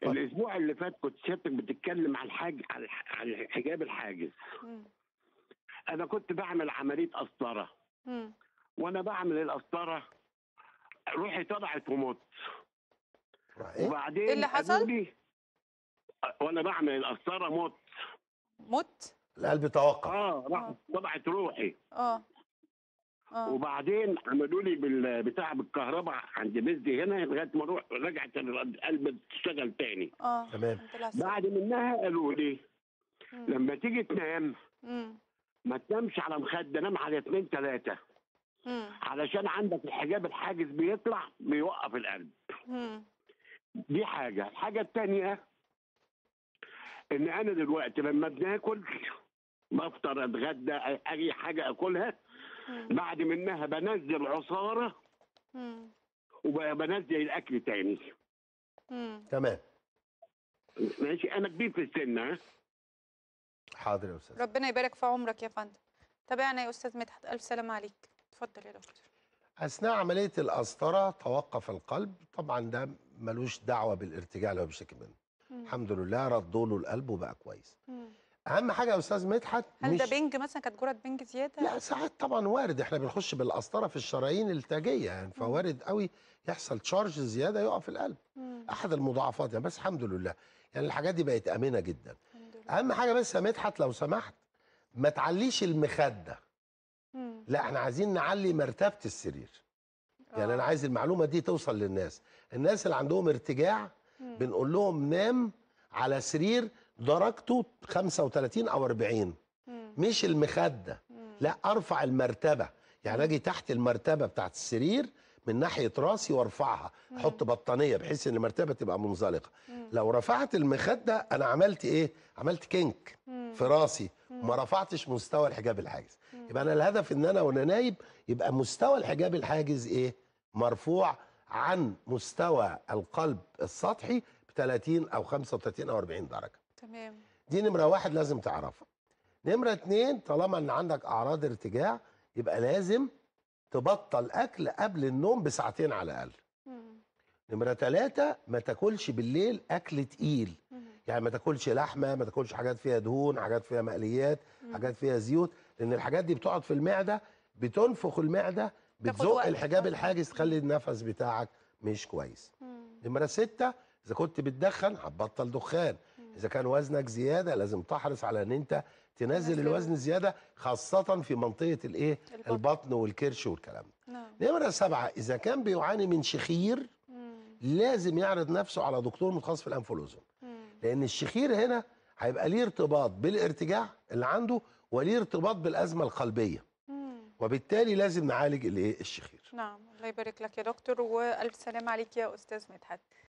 الاسبوع اللي فات كنت سيادتك بتتكلم على الحاج على الح- على الحجاب الحاجز مم. انا كنت بعمل عمليه قسطره مم. وانا بعمل القسطره روحي طلعت ومت راح ايه وبعدين إيه اللي حصل؟ قالوا لي- وانا بعمل القسطره مت مت القلب توقف اه راح طلعت روحي اه اه وبعدين عملوا لي بالبتاع بالكهرباء عند بزدي هنا لغايه ما اروح رجعت القلب تشتغل تاني اه تمام. الحمد لله على السلامة. بعد منها قالوا لي مم. لما تيجي تنام مم. ما تنامش على مخده نام على اثنين ثلاثه مم. علشان عندك الحجاب الحاجز بيطلع بيوقف القلب مم. دي حاجه الحاجه الثانيه ان انا دلوقتي لما بناكل بفطر اتغدى أي- اي حاجه اكلها مم. بعد منها بنزل عصاره مم. وبنزل الاكل تاني مم. تمام ماشي انا كبير في السن ها حاضر يا استاذ ربنا يبارك في عمرك يا فندم تابعنا يا استاذ مدحت الف سلامه عليك اتفضل يا دكتور اثناء عمليه القسطره توقف القلب طبعا ده ملوش دعوه بالارتجاع اللي هو بيشتكي منه مم. الحمد لله ردوا له القلب وبقى كويس مم. اهم حاجه يا استاذ مدحت هل ده مش- بنج مثلا كانت جرعه بنج زياده لا ساعات طبعا وارد احنا بنخش بالقسطره في الشرايين التاجيه يعني فوارد قوي يحصل تشارج زياده يقف القلب مم. احد المضاعفات يعني بس الحمد لله يعني الحاجات دي بقت امنه جدا الحمد لله اهم حاجه بس يا مدحت لو سمحت ما تعليش المخده مم. لا احنا عايزين نعلي مرتبه السرير يعني انا آه. عايز المعلومه دي توصل للناس الناس اللي عندهم ارتجاع مم. بنقول لهم نام على سرير درجته 35 او 40 مم. مش المخده مم. لا ارفع المرتبه يعني اجي تحت المرتبه بتاعت السرير من ناحيه راسي وارفعها احط بطانيه بحيث ان المرتبه تبقى منزلقه مم. لو رفعت المخده انا عملت ايه عملت كينك مم. في راسي وما رفعتش مستوى الحجاب الحاجز يبقى انا الهدف ان انا وانا نايم يبقى مستوى الحجاب الحاجز ايه مرفوع عن مستوى القلب السطحي ب 30 او 35 او 40 درجه تمام دي نمرة واحد لازم تعرفها نمرة اتنين طالما ان عندك اعراض ارتجاع يبقى لازم تبطل اكل قبل النوم بساعتين على الاقل مم. نمرة تلاتة ما تاكلش بالليل اكل تقيل مم. يعني ما تاكلش لحمة ما تاكلش حاجات فيها دهون حاجات فيها مقليات حاجات فيها زيوت لان الحاجات دي بتقعد في المعدة بتنفخ المعدة تاخد بتزق وقت. الحجاب الحاجز تخلي النفس بتاعك مش كويس مم. نمرة ستة إذا كنت بتدخن هتبطل دخان إذا كان وزنك زيادة لازم تحرص على إن أنت تنزل تنزله. الوزن زيادة خاصة في منطقة الإيه؟ البطن. البطن والكرش والكلام ده نعم نمرة سبعة إذا كان بيعاني من شخير مم. لازم يعرض نفسه على دكتور متخصص في الأنف والأذن مم. لأن الشخير هنا هيبقى ليه ارتباط بالارتجاع اللي عنده وليه ارتباط بالأزمة القلبية مم. وبالتالي لازم نعالج الإيه؟ الشخير نعم الله يبارك لك يا دكتور والف سلامه عليك يا استاذ مدحت